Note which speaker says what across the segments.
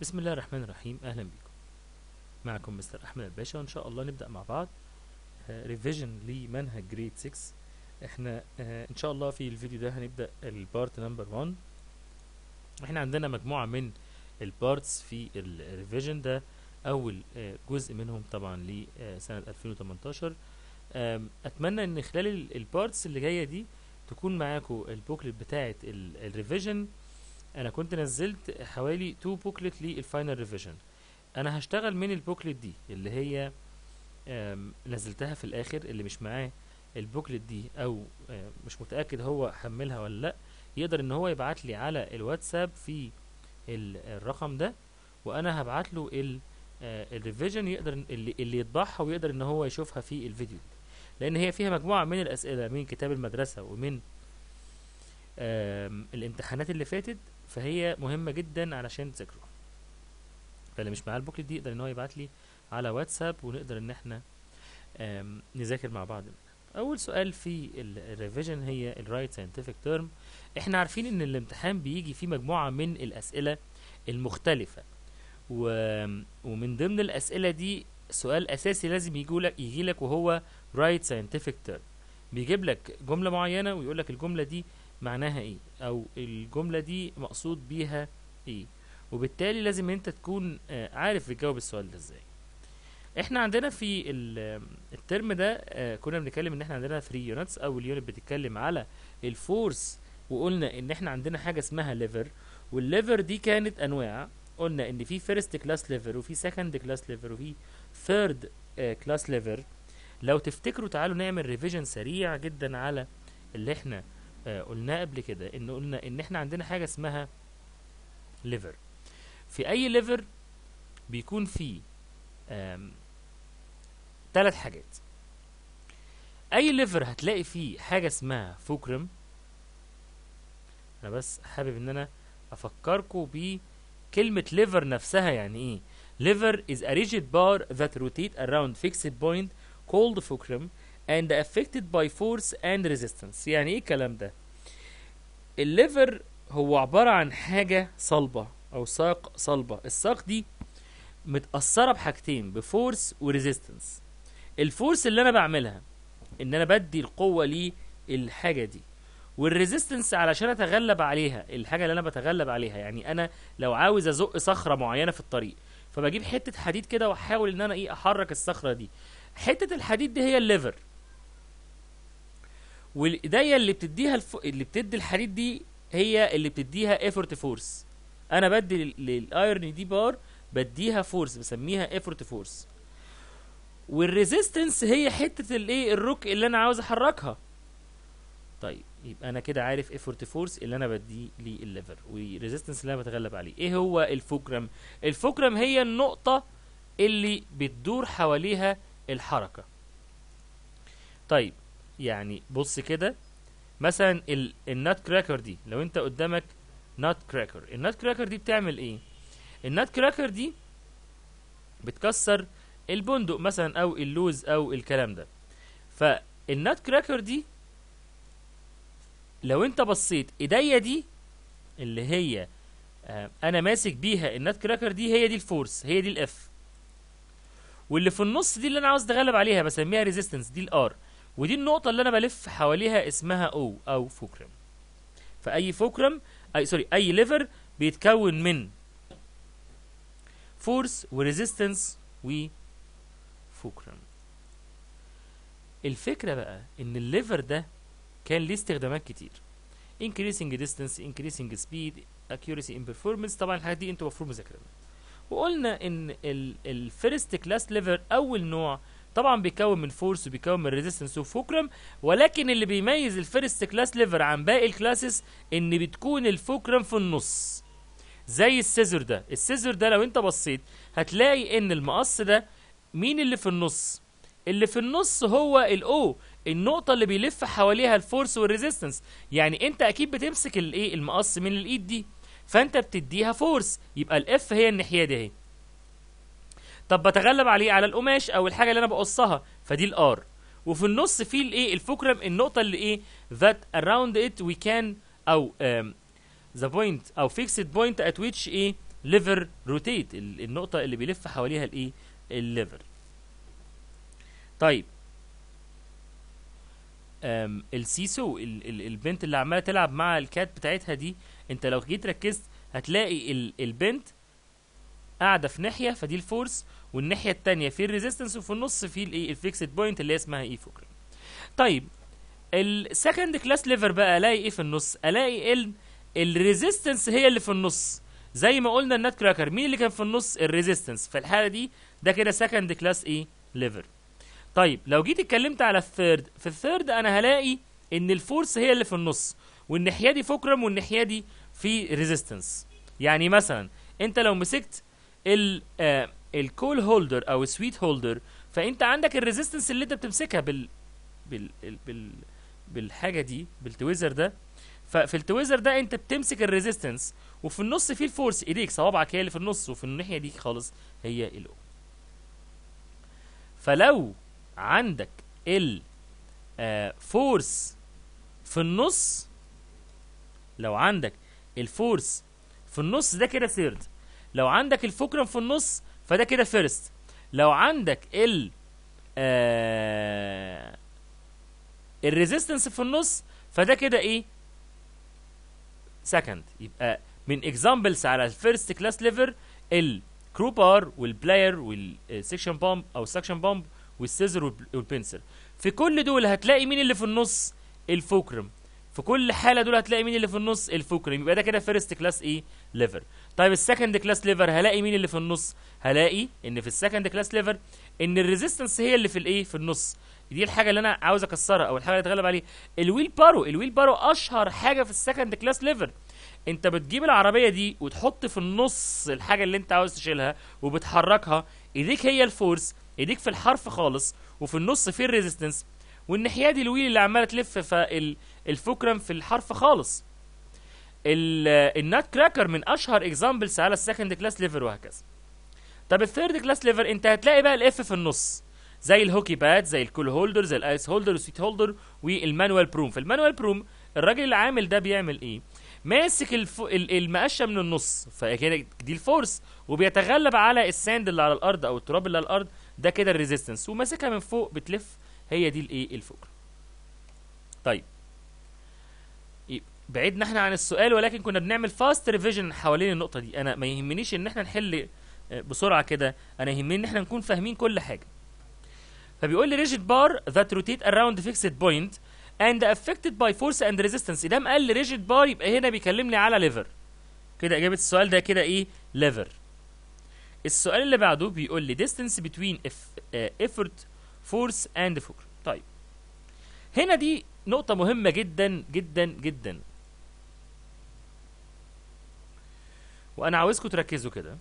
Speaker 1: بسم الله الرحمن الرحيم اهلا بكم معكم مستر احمد الباشا وان شاء الله نبدا مع بعض ريفيجن لمنهج جريد 6 احنا آه، ان شاء الله في الفيديو ده هنبدا البارت نمبر 1 احنا عندنا مجموعه من البارتس في الريفيجن ده اول آه، جزء منهم طبعا لسنه 2018 آم، اتمنى ان خلال البارتس اللي جايه دي تكون معاكم البوكلت بتاعه الريفيجن انا كنت نزلت حوالي 2 بوكلت للفاينل ريفيجن انا هشتغل من البوكلت دي اللي هي آم، نزلتها في الاخر اللي مش معاه البوكلت دي او آم، مش متاكد هو حملها ولا لا يقدر ان هو يبعت لي على الواتساب في ال- الرقم ده وانا هبعت له ال- آه، الريفيجن يقدر اللي, اللي يطبعها ويقدر ان هو يشوفها في الفيديو لان هي فيها مجموعه من الاسئله من كتاب المدرسه ومن آم، الامتحانات اللي فاتت فهي مهمه جدا علشان تذاكروها فاللي مش معاه البوكلت دي يقدر ان هو يبعت لي على واتساب ونقدر ان احنا آم، نذاكر مع بعض اول سؤال في الريفيجن هي الرايت ساينتفك تيرم احنا عارفين ان الامتحان بيجي فيه مجموعه من الاسئله المختلفه و... ومن ضمن الاسئله دي سؤال اساسي لازم يجولك يجي لك وهو رايت ساينتفك تيرم بيجيب لك جمله معينه ويقول لك الجمله دي معناها ايه او الجمله دي مقصود بيها ايه وبالتالي لازم انت تكون آه، عارف تجاوب السؤال ده ازاي احنا عندنا في ال- الترم ده آه، كنا بنتكلم ان احنا عندنا 3 يونتس اول يونت بتتكلم على الفورس وقلنا ان احنا عندنا حاجه اسمها ليفر والليفر دي كانت انواع قلنا ان في فيرست كلاس ليفر وفي سكند كلاس ليفر وفي ثيرد كلاس ليفر لو تفتكروا تعالوا نعمل ريفيجن سريع جدا على اللي احنا آه، قلناه قبل كده ان قلنا ان احنا عندنا حاجه اسمها ليفر في اي ليفر بيكون فيه ثلاث حاجات اي ليفر هتلاقي فيه حاجه اسمها فوكرم انا بس حابب ان انا افكركم بكلمه ليفر نفسها يعني ايه liver is a rigid bar that rotate around fixed point called fulcrum and affected by force and resistance يعني ايه الكلام ده الليفر هو عبارة عن حاجة صلبة أو ساق صلبة الساق دي متأثرة بحاجتين بفورس وريزيستنس الفورس اللي أنا بعملها إن أنا بدي القوة للحاجة دي والريزيستنس علشان أتغلب عليها الحاجة اللي أنا بتغلب عليها يعني أنا لو عاوز أزق صخرة معينة في الطريق فبجيب حتة حديد كده وأحاول إن أنا إيه أحرك الصخرة دي حتة الحديد دي هي الليفر والايديا اللي بتديها الف... اللي بتدي الحديد دي هي اللي بتديها ايفورت فورس انا بدي لل- للايرن دي بار بديها فورس بسميها ايفورت فورس والريزيستنس هي حته الايه الروك اللي انا عاوز احركها طيب يبقى انا كده عارف ايفورت فورس اللي انا بديه للليفر والريزيستنس اللي انا بتغلب عليه ايه هو الفوكرم الفوكرم هي النقطه اللي بتدور حواليها الحركه طيب يعني بص كده مثلا ال- النات كراكر دي لو انت قدامك نات كراكر النات كراكر دي بتعمل ايه النات كراكر دي بتكسر البندق مثلا او اللوز او الكلام ده فالنات كراكر دي لو انت بصيت ايديا دي اللي هي آه انا ماسك بيها النات كراكر دي هي دي الفورس هي دي الاف واللي في النص دي اللي انا عاوز اتغلب عليها بسميها ريزيستنس دي الار ودي النقطة اللي أنا بلف حواليها اسمها O أو فوكرم فأي فوكرم أي سوري أي ليفر بيتكون من فورس وريزيستنس وفوكرم الفكرة بقى إن الليفر ده كان ليه استخدامات كتير increasing distance increasing speed accuracy in performance طبعا الحاجات دي انتوا المفروض مذاكرينها وقلنا ان الفيرست كلاس ليفر اول نوع طبعا بيكون من فورس وبيكون من ريزيستنس وفوكرم ولكن اللي بيميز الفيرست كلاس ليفر عن باقي الكلاسز ان بتكون الفوكرم في النص زي السيزر ده السيزر ده لو انت بصيت هتلاقي ان المقص ده مين اللي في النص اللي في النص هو الاو النقطة اللي بيلف حواليها الفورس والريزيستنس يعني انت اكيد بتمسك الايه المقص من الايد دي فانت بتديها فورس يبقى الاف هي الناحية دي اهي طب بتغلب عليه على القماش او الحاجه اللي انا بقصها فدي الار وفي النص في الايه الفوكرم النقطه اللي ايه that around it we can او um, the point او fixed point at which ايه ليفر روتيت النقطه اللي بيلف حواليها الايه الليفر طيب أم السيسو ال ال البنت اللي عماله تلعب مع الكات بتاعتها دي انت لو جيت ركزت هتلاقي ال البنت قاعده في ناحيه فدي الفورس والناحيه التانية في الريزيستنس وفي النص في الايه الفيكسد بوينت اللي هي اسمها اي فوكر طيب السكند كلاس ليفر بقى الاقي ايه في النص الاقي ال الريزيستنس هي اللي في النص زي ما قلنا النات كراكر مين اللي كان في النص الريزيستنس في الحاله دي ده كده سكند كلاس ايه ليفر طيب لو جيت اتكلمت على الثيرد في الثيرد انا هلاقي ان الفورس هي اللي في النص والناحيه دي فوكرم والناحيه دي في ريزيستنس يعني مثلا انت لو مسكت ال آه الكول هولدر او السويت هولدر فانت عندك الريزيستنس اللي انت بتمسكها بال بال بال بالحاجه دي بالتويزر ده ففي التويزر ده انت بتمسك الريزيستنس وفي النص فيه الفورس ايديك صوابعك هي اللي في النص وفي الناحيه دي خالص هي الاو فلو عندك ال آه فورس في النص لو عندك الفورس في النص ده كده ثيرد لو عندك الفوكرم في النص فده كده فيرست لو عندك ال آه الريزيستنس في النص فده كده ايه سكند يبقى من اكزامبلز على الفيرست كلاس ليفر الكرو بار والبلاير والسكشن بامب او سكشن بامب والسيزر والبنسر في كل دول هتلاقي مين اللي في النص الفوكرم في كل حاله دول هتلاقي مين اللي في النص الفوكرم يبقى ده كده فيرست كلاس ايه ليفر طيب السكند كلاس ليفر هلاقي مين اللي في النص هلاقي ان في السكند كلاس ليفر ان الريزيستنس هي اللي في الايه في النص دي الحاجه اللي انا عاوز اكسرها او الحاجه اللي اتغلب عليها الويل بارو الويل بارو اشهر حاجه في السكند كلاس ليفر انت بتجيب العربيه دي وتحط في النص الحاجه اللي انت عاوز تشيلها وبتحركها ايديك هي الفورس ايديك في الحرف خالص وفي النص في الريزيستنس والناحيه دي الويل اللي عماله تلف فالفوكرم في الحرف خالص النات كراكر من اشهر اكزامبلز على السكند كلاس ليفر وهكذا طب الثيرد كلاس ليفر انت هتلاقي بقى الاف في النص زي الهوكي باد زي الكول هولدر زي الايس هولدر والسويت هولدر والمانوال بروم في المانوال بروم الراجل اللي عامل ده بيعمل ايه ماسك الف... المقشه من النص فكده دي الفورس وبيتغلب على الساند اللي على الارض او التراب اللي على الارض ده كده الريزيستنس وماسكها من فوق بتلف هي دي الايه الفوق طيب بعيدنا احنا عن السؤال ولكن كنا بنعمل فاست ريفيجن حوالين النقطه دي انا ما يهمنيش ان احنا نحل بسرعه كده انا يهمني ان احنا نكون فاهمين كل حاجه فبيقول لي rigid bar that rotate around fixed point and affected by force and resistance اذا قال لي rigid bar يبقى هنا بيكلمني على ليفر كده اجابه السؤال ده كده ايه ليفر السؤال اللي بعده بيقول لي distance between if, uh, effort force and focus طيب هنا دي نقطة مهمة جدا جدا جدا وأنا عاوزكم تركزوا كده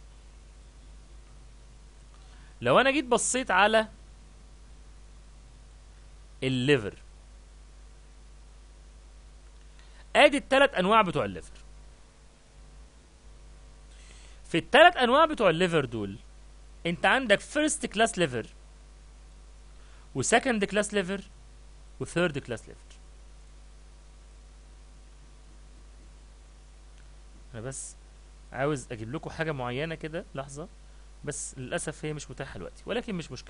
Speaker 1: لو أنا جيت بصيت على الليفر ادي الثلاث انواع بتوع الليفر في الثلاث انواع بتوع الليفر دول انت عندك فيرست كلاس ليفر وسكند كلاس ليفر وثيرد كلاس ليفر انا بس عاوز اجيب لكم حاجه معينه كده لحظه بس للاسف هي مش متاحه دلوقتي ولكن مش مشكله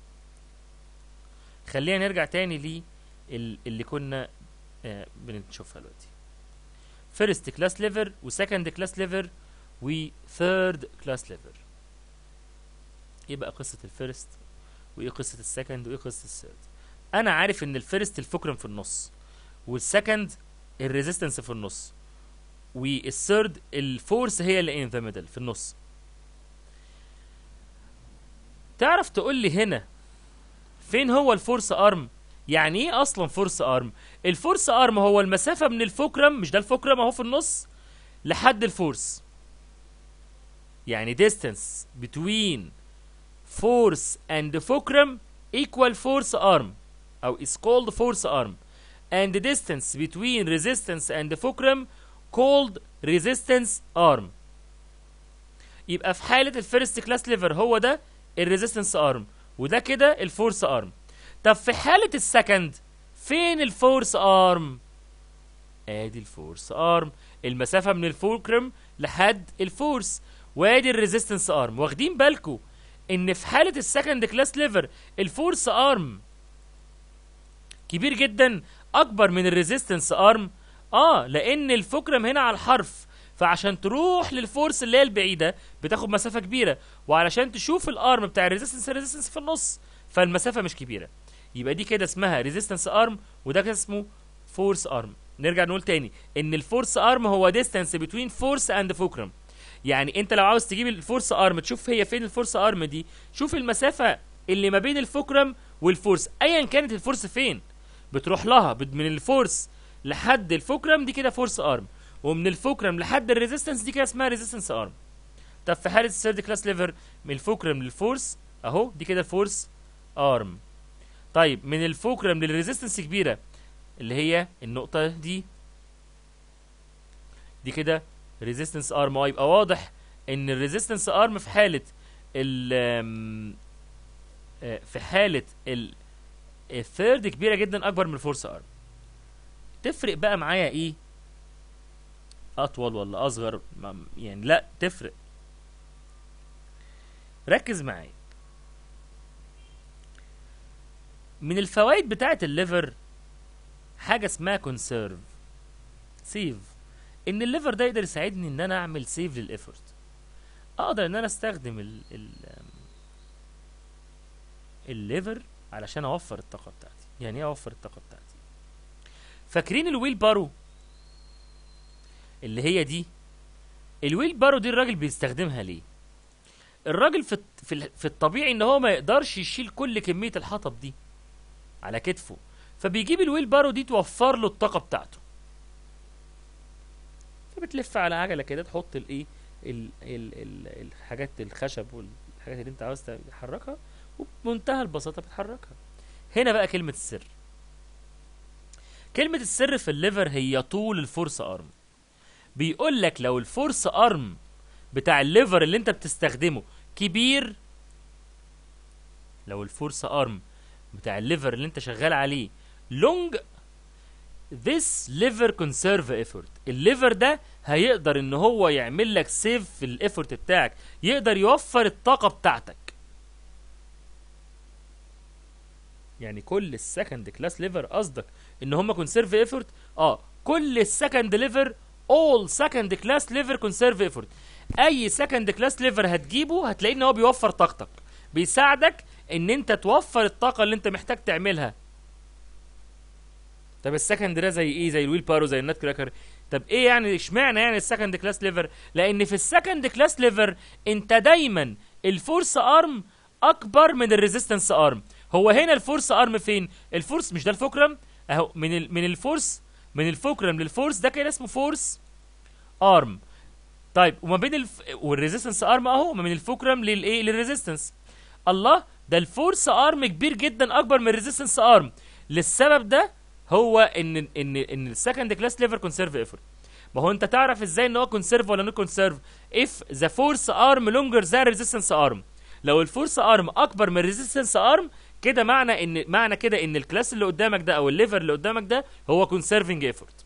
Speaker 1: خلينا نرجع تاني لي اللي كنا آه بنشوفها دلوقتي فيرست كلاس ليفر وسكند كلاس ليفر وثيرد كلاس ليفر يبقى قصه الفيرست وايه قصه السكند وايه قصه الثيرد انا عارف ان الفيرست الفكرم في النص والسكند الريزيستنس في النص والثيرد الفورس هي اللي ان ذا ميدل في النص تعرف تقول لي هنا فين هو الفورس ارم يعني ايه اصلا فورس ارم الفورس ارم هو المسافه من الفوكرم مش ده الفوكرم اهو في النص لحد الفورس يعني distance between force and fulcrum equal force arm او is called force arm and the distance between resistance and fulcrum called resistance arm يبقى في حالة الفيرست كلاس ليفر هو ده الريزيستنس ارم وده كده الفورس ارم طب في حالة السكند فين الفورس ارم ادي الفورس ارم المسافة من الفولكرم لحد الفورس وادي الريزيستنس ارم واخدين بالكم ان في حاله السكند كلاس ليفر الفورس ارم كبير جدا اكبر من الريزيستنس ارم اه لان الفكرم هنا على الحرف فعشان تروح للفورس اللي هي البعيده بتاخد مسافه كبيره وعلشان تشوف الارم بتاع الريزيستنس الريزيستنس في النص فالمسافه مش كبيره يبقى دي كده اسمها ريزيستنس ارم وده كده اسمه فورس ارم نرجع نقول تاني ان الفورس ارم هو ديستانس بتوين فورس اند فوكرم يعني انت لو عاوز تجيب الفورس ارم تشوف هي فين الفورس ارم دي شوف المسافه اللي ما بين الفوكرم والفورس ايا كانت الفورس فين بتروح لها بت- من الفورس لحد الفوكرم دي كده فورس ارم ومن الفوكرم لحد الريزيستنس دي كده اسمها ريزيستنس ارم طب في حاله الثيرد كلاس ليفر من الفوكرم للفورس اهو دي كده الفورس ارم طيب من الفوكرم للريزيستنس كبيره اللي هي النقطه دي دي كده ريزيستنس ارم اه يبقى واضح ان الريزيستنس ارم في حاله ال آم، آه، في حاله ال الثيرد كبيره جدا اكبر من الفورس ارم تفرق بقى معايا ايه اطول ولا اصغر ما- يعني لا تفرق ركز معايا من الفوائد بتاعه الليفر حاجه اسمها كونسيرف سيف ان الليفر ده يقدر يساعدني ان انا اعمل سيف للافورت اقدر ان انا استخدم ال ال الليفر علشان اوفر الطاقه بتاعتي يعني ايه اوفر الطاقه بتاعتي فاكرين الويل بارو اللي هي دي الويل بارو دي الراجل بيستخدمها ليه الراجل في الط- في ال- في الطبيعي ان هو ما يقدرش يشيل كل كميه الحطب دي على كتفه فبيجيب الويل بارو دي توفر له الطاقه بتاعته فبتلف على عجله كده تحط الايه ال- ال- ال- الحاجات الخشب والحاجات اللي انت عاوز تحركها وبمنتهى البساطه بتحركها هنا بقى كلمه السر كلمه السر في الليفر هي طول الفورس ارم بيقول لك لو الفورس ارم بتاع الليفر اللي انت بتستخدمه كبير لو الفورس ارم بتاع الليفر اللي انت شغال عليه لونج this liver conserve effort الليفر ده هيقدر ان هو يعمل لك سيف في الافورت بتاعك يقدر يوفر الطاقه بتاعتك يعني كل السكند كلاس ليفر قصدك ان هم كونسيرف ايفورت اه كل السكند ليفر all second class liver conserve effort اي سكند كلاس ليفر هتجيبه هتلاقي ان هو بيوفر طاقتك بيساعدك ان انت توفر الطاقه اللي انت محتاج تعملها طب السكند ده زي ايه زي الويل بارو زي النات كراكر طب ايه يعني اشمعنى يعني السكند كلاس ليفر لان في السكند كلاس ليفر انت دايما الفورس ارم اكبر من الريزيستنس ارم هو هنا الفورس ارم فين الفورس مش ده الفوكرم اهو من ال من الفورس من الفوكرم للفورس ده كده اسمه فورس ارم طيب وما بين الف... والريزيستنس ارم اهو ما من الفوكرم للايه للريزيستنس الله ده الفورس ارم كبير جدا اكبر من الريزيستنس ارم للسبب ده هو ان ان ان السكند كلاس ليفر كونسيرف ايفورت ما هو انت تعرف ازاي ان هو كونسيرف ولا نو كونسيرف اف ذا فورس ارم لونجر ذان ريزيستنس ارم لو الفورس ارم اكبر من الريزيستنس ارم كده معنى ان معنى كده ان الكلاس اللي قدامك ده او الليفر اللي قدامك ده هو كونسيرفنج ايفورت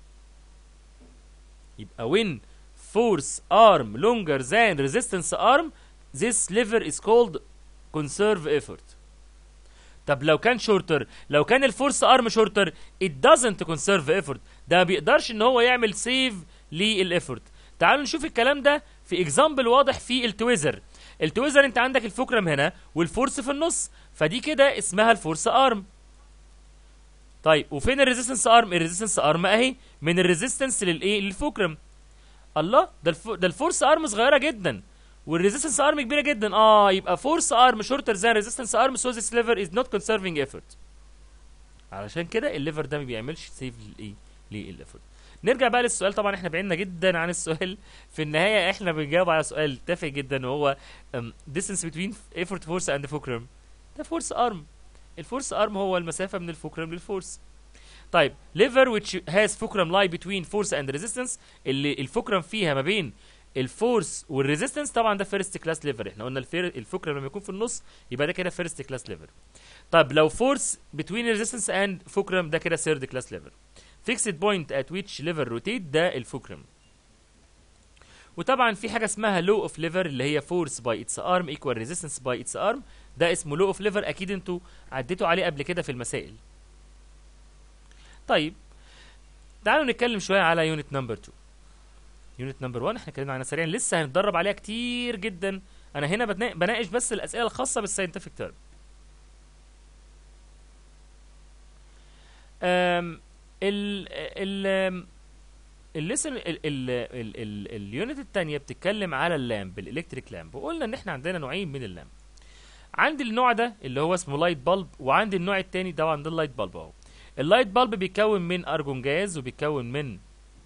Speaker 1: يبقى when force arm longer than resistance arm this lever is called conserve effort طب لو كان شورتر لو كان الفورس ارم شورتر it doesn't conserve effort ده ما بيقدرش ان هو يعمل سيف للافورت تعالوا نشوف الكلام ده في اكزامبل واضح في التويزر التويزر انت عندك الفوكرم هنا والفورس في النص فدي كده اسمها الفورس ارم طيب وفين الريزيستنس ارم الريزيستنس ارم اهي من الريزيستنس للايه للفوكرم الله ده الف... ده الفورس ارم صغيره جدا والريزيستنس ارم كبيره جدا اه يبقى فورس ارم شورتر ذان ريزيستنس ارم سو ذيس ليفر از نوت كونسيرفينج ايفورت علشان كده الليفر ده ما بيعملش سيف للايه للافورت نرجع بقى للسؤال طبعا احنا بعدنا جدا عن السؤال في النهايه احنا بنجاوب على سؤال تافه جدا وهو um, distance between effort force and fulcrum ده فورس ارم الفورس ارم هو المسافه من الفوكرم للفورس طيب ليفر which has fulcrum lie between force and resistance اللي الفوكرم فيها ما بين الفورس والريزيستنس طبعا ده فيرست كلاس ليفر احنا قلنا الفير الفوكرم لما يكون في النص يبقى ده كده فيرست كلاس ليفر طب لو فورس between resistance and فوكرم ده كده ثيرد كلاس ليفر fixed point at which lever rotate ده الفوكرم وطبعا في حاجه اسمها لو اوف ليفر اللي هي فورس باي اتس ارم ايكوال ريزيستنس باي اتس ارم ده اسمه لو اوف ليفر اكيد انتوا عديتوا عليه قبل كده في المسائل طيب تعالوا نتكلم شويه على يونت نمبر 2 يونت نمبر 1 احنا اتكلمنا عنها سريعا لسه هنتدرب عليها كتير جدا انا هنا بتنا- بناقش بس الاسئله الخاصه بالساينتفك تيرم ال ال الليسن ال ال ال ال اليونت الثانيه بتتكلم على اللامب الالكتريك لامب وقلنا ان احنا عندنا نوعين من اللامب عندي النوع ده اللي هو اسمه لايت بالب وعندي النوع الثاني طبعا ده اللايت بالب اهو اللايت بالب بيتكون من ارجون جاز وبيتكون من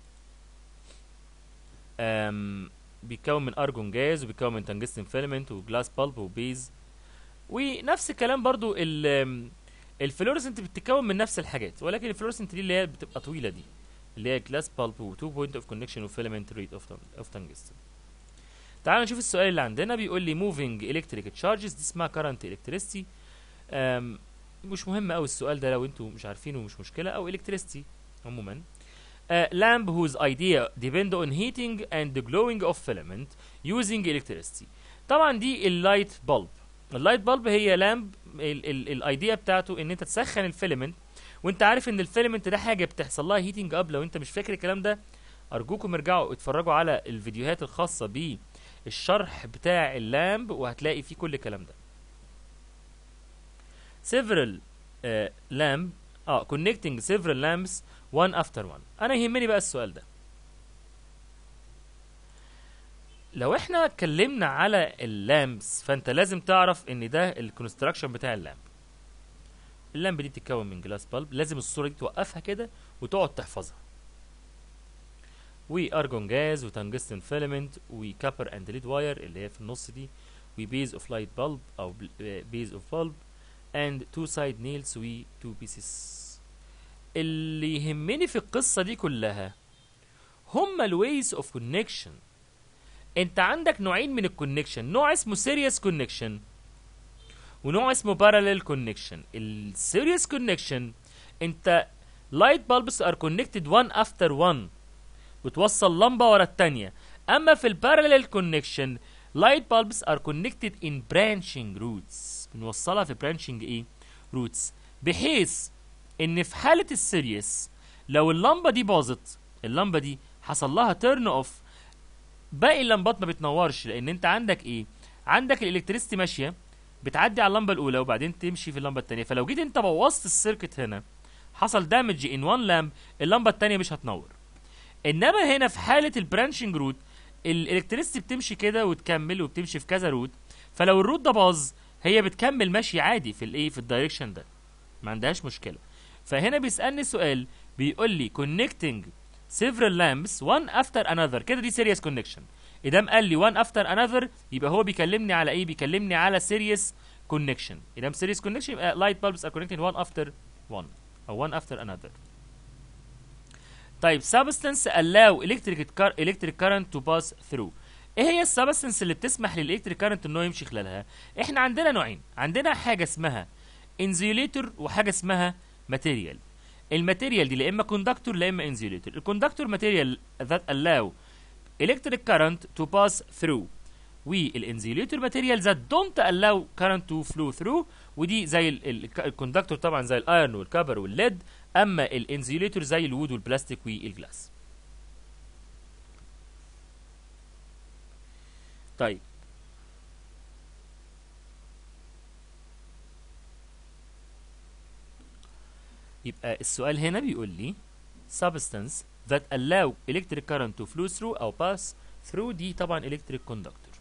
Speaker 1: أم بيتكون من ارجون جاز وبيتكون من تنجستن فيلمنت وجلاس بالب وبيز ونفس الكلام برضو ال الفلورسنت بتتكون من نفس الحاجات ولكن الفلورسنت دي اللي هي بتبقى طويله دي اللي هي جلاس بالب و 2 بوينت اوف كونكشن وفيلمنت ريت اوف اوف تنجستن تعالوا نشوف السؤال اللي عندنا بيقول لي موفينج الكتريك تشارجز دي اسمها كارنت الكتريستي مش مهم قوي السؤال ده لو انتوا مش عارفينه مش مشكله او الكتريستي عموما Uh, lamp whose idea depend on heating and the glowing of filament using electricity طبعا دي اللايت bulb اللايت bulb هي لامب الايديا بتاعته ان انت تسخن الفيلمنت وانت عارف ان الفيلمنت ده حاجه بتحصل لها هيتنج اب لو انت مش فاكر الكلام ده ارجوكم ارجعوا اتفرجوا على الفيديوهات الخاصه بالشرح بتاع اللامب وهتلاقي فيه كل الكلام ده several uh, lamp اه connecting several lamps one after one انا يهمني بقى السؤال ده لو احنا اتكلمنا على اللامبس فانت لازم تعرف ان ده الكونستراكشن بتاع اللامب اللامب دي بتتكون من جلاس بالب لازم الصوره دي توقفها كده وتقعد تحفظها وارجون جاز وتنجستن فيلمنت وكابر اند ليد واير اللي هي في النص دي وبيز اوف لايت بالب او بيز اوف بالب and two side nails و two pieces اللي يهمني في القصة دي كلها هما الويز اوف كونكشن انت عندك نوعين من الكونكشن نوع اسمه سيريس كونكشن ونوع اسمه باراليل كونكشن السيريس كونكشن انت لايت bulbs ار كونكتد one افتر one بتوصل لمبه ورا التانية اما في الباراليل كونكشن لايت bulbs ار كونكتد ان برانشنج روتس بنوصلها في برانشنج ايه روتس بحيث ان في حاله السيريس لو اللمبه دي باظت اللمبه دي حصل لها تيرن اوف باقي اللمبات ما بتنورش لان انت عندك ايه عندك الالكتريستي ماشيه بتعدي على اللمبه الاولى وبعدين تمشي في اللمبه الثانيه فلو جيت انت بوظت السيركت هنا حصل دامج ان وان لامب اللمبه الثانيه مش هتنور انما هنا في حاله البرانشنج روت الالكتريستي بتمشي كده وتكمل وبتمشي في كذا روت فلو الروت ده باظ هي بتكمل ماشي عادي في الايه في الدايركشن ده ما عندهاش مشكله فهنا بيسالني سؤال بيقول لي connecting several lamps one after another كده دي serious connection اذا قال لي one after another يبقى هو بيكلمني على ايه بيكلمني على serious connection اذا serious connection يبقى light bulbs are connected one after one او one after another طيب substance allow electric car electric current to pass through ايه هي السبستنس اللي بتسمح للالكتريك كارنت انه يمشي خلالها احنا عندنا نوعين عندنا حاجه اسمها انزيوليتور وحاجه اسمها ماتيريال الماتيريال دي لا اما كوندكتور لا اما انزيوليتور الكوندكتور ماتيريال that allow electric current to pass through والانزيوليتور ماتيريال that don't allow current to flow through ودي زي الكوندكتور طبعا زي الايرون والكبر والليد اما الانزيوليتور زي الوود والبلاستيك والجلاس طيب يبقى السؤال هنا بيقول لي substance that allow electric current to flow through أو pass through دي طبعا electric conductor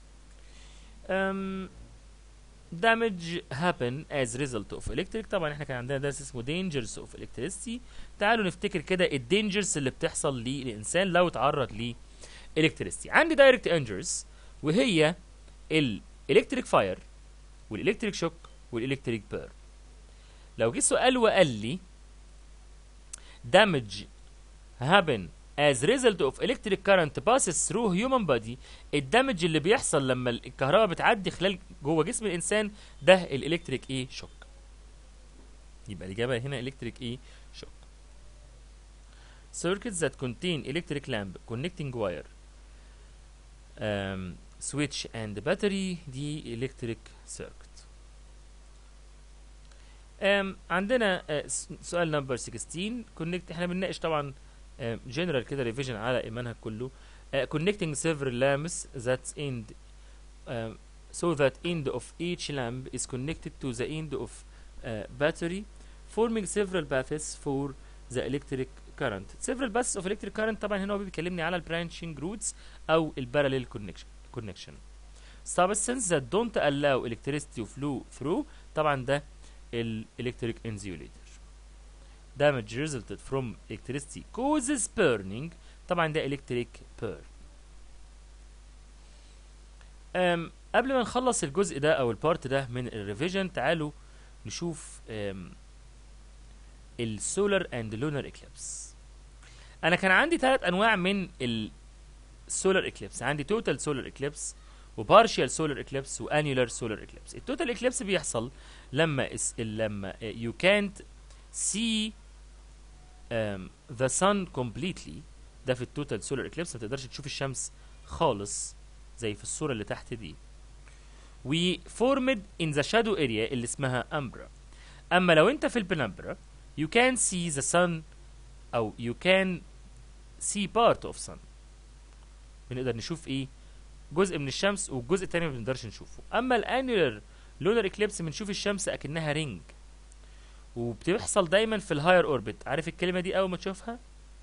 Speaker 1: um, damage happen as result of electric طبعا احنا كان عندنا درس اسمه dangers of electricity تعالوا نفتكر كده الدينجرز اللي بتحصل للإنسان لو اتعرض ل electricity عندي direct dangers وهي الالكتريك فاير والالكتريك شوك والالكتريك بير لو جه سؤال وقال لي damage happen as result of electric current passes through human body الدمج اللي بيحصل لما الكهرباء بتعدي خلال جوه جسم الانسان ده الالكتريك ايه شوك يبقى الاجابه هنا الكتريك ايه شوك circuits that contain electric lamp connecting wire um, switch and battery دي electric circuit um, عندنا uh, س- سؤال نمبر 16 connect احنا بنناقش طبعا um, general كده ريفيجن على المنهج كله uh, connecting several lamps that end um, so that end of each lamp is connected to the end of uh, battery forming several paths for the electric current several paths of electric current طبعا هنا هو بيكلمني على البرانشنج روتس او البارallel connection connection substance that don't allow electricity to flow through طبعا ده ال electric insulator damage resulted from electricity causes burning طبعا ده electric burn أم قبل ما نخلص الجزء ده او البارت ده من الريفيجن تعالوا نشوف أم السولار اند لونر اكليبس انا كان عندي ثلاث انواع من السولار اكليبس عندي توتال سولار اكليبس وبارشال سولار اكليبس وانيولار سولار اكليبس التوتال اكليبس بيحصل لما اس لما يو كانت سي ذا sun completely ده في التوتال سولار اكليبس ما تقدرش تشوف الشمس خالص زي في الصورة اللي تحت دي و formed in the shadow area اللي اسمها umbra اما لو انت في البنمبرا you can see the sun او you can see part of sun بنقدر نشوف ايه جزء من الشمس والجزء التاني ما بنقدرش نشوفه اما الانيولر لونر اكليبس بنشوف الشمس اكنها رينج وبتحصل دايما في الهاير اوربت عارف الكلمه دي اول ما تشوفها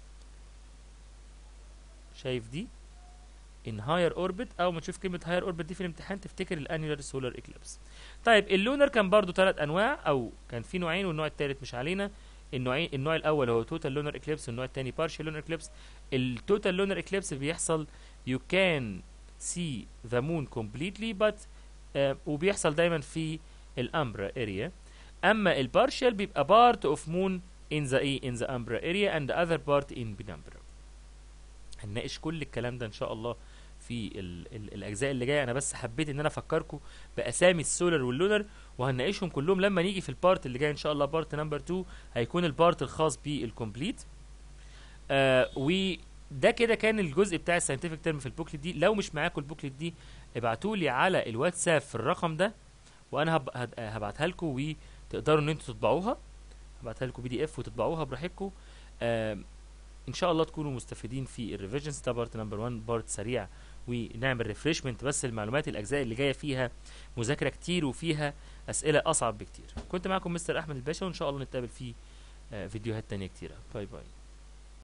Speaker 1: شايف دي ان هاير اوربت اول ما تشوف كلمه هاير اوربت دي في الامتحان تفتكر الانيولار سولار اكليبس طيب اللونر كان برضو ثلاث انواع او كان في نوعين والنوع الثالث مش علينا النوعين النوع الاول هو توتال لونر اكليبس والنوع الثاني بارشال لونر اكليبس التوتال لونر اكليبس بيحصل you can see the moon completely but uh, وبيحصل دايما في الامبرا اريا اما البارشال بيبقى part of moon in the ايه in the umbra area and the other part in penumbra هنناقش كل الكلام ده ان شاء الله في ال ال الاجزاء اللي جايه انا بس حبيت ان انا افكركم باسامي السولار واللونر وهنناقشهم كلهم لما نيجي في البارت اللي جاي ان شاء الله بارت نمبر 2 هيكون البارت الخاص بالكومبليت آه وده كده كان الجزء بتاع الساينتفك ترم في البوكلت دي لو مش معاكم البوكلت دي ابعتوا لي على الواتساب في الرقم ده وانا هب... هد- هبعتها لكم وتقدروا ان انتوا تطبعوها هبعتها لكم بي دي اف وتطبعوها براحتكم آه ان شاء الله تكونوا مستفيدين في الريفيجنز ده بارت نمبر 1 بارت سريع ونعمل ريفريشمنت بس المعلومات الاجزاء اللي جايه فيها مذاكره كتير وفيها اسئله اصعب بكتير كنت معكم مستر احمد الباشا وان شاء الله نتقابل في آه، فيديوهات تانية كتيره باي باي